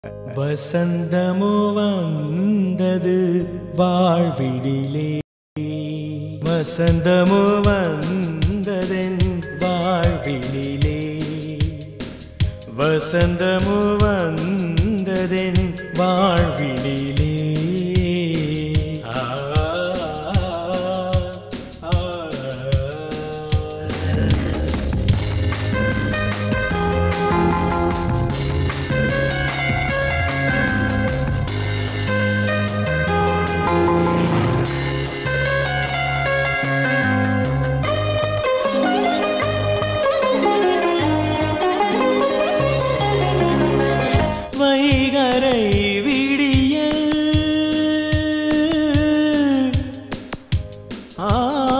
வசந்தமோ வந்தது வாழ்விடிலே வசந்தமோ வந்ததென் வாழ்வினிலே வசந்தமோ வந்ததென் வாழ்வினிலே ஆ, ஆ, ஆ. வைகரை விடிய ஆ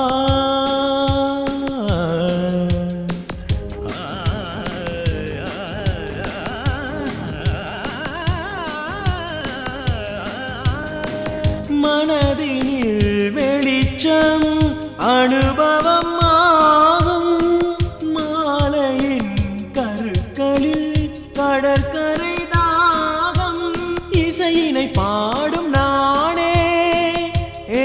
மனதினில் வெளிச்சம் அனுபவம் ஆகும் மாலையின் கருக்களில் கடற்கரை தாகம் இசையினை பாடும் நானே ஏ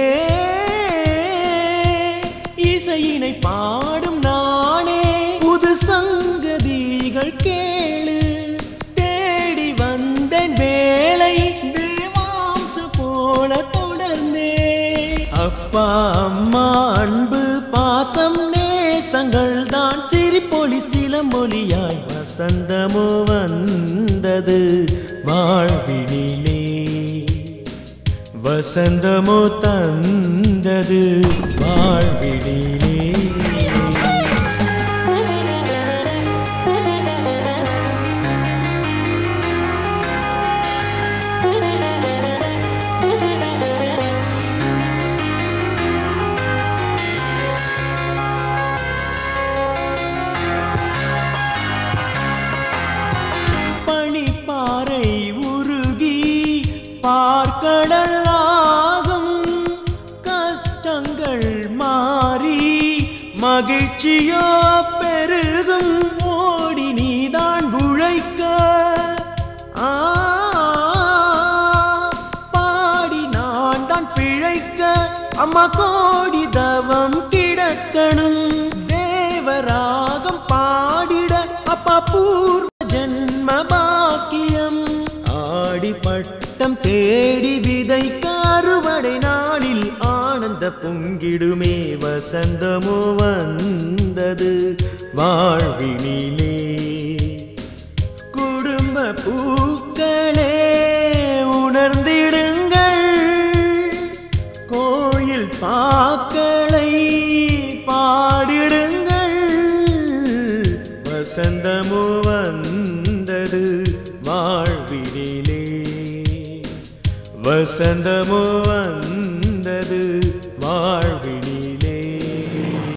இசையினை பாடும் நானே புது சங்கதிகள் கேளு தேடி வந்தேன் வேலை தேவாம்ச போல தொடர்ந்தே அப்பா அம்மா அன்பு பாசம் நேசங்கள் தான் சிரிப்பொலி சிலமொலியாய் வசந்தமோ வந்தது வாழ்வினிலே வசந்தமோ தந்தது வாழ்வினிலே பனிப்பாறை உருகி பார்க்கடலாகும் கஷ்டங்கள் மாறி மகிழ்ச்சியோ பெருகும் ஓடி நீதான் உழைக்க ஆ, பாடி நான் தான் பிழைக்க அம்மா கோடி தவம் கிடக்கணும் தேவராகம் பாடிட அப்பா பூர்வ ஜென்ம பாக்கியம் ஆடி பட்டம் தேடி விதைக்க அறுவடை நாளில் ஆனந்த பொங்கிடுமே வசந்தமோ வந்தது வாழ்வினிலே குடும்ப பூக்களே உணர்ந்திடுங்கள் கோயில் பாக்களை பாடிடுங்கள் வசந்தமோ வந்தது வாழ்வினிலே வசந்தமோ வந்தது வாழ்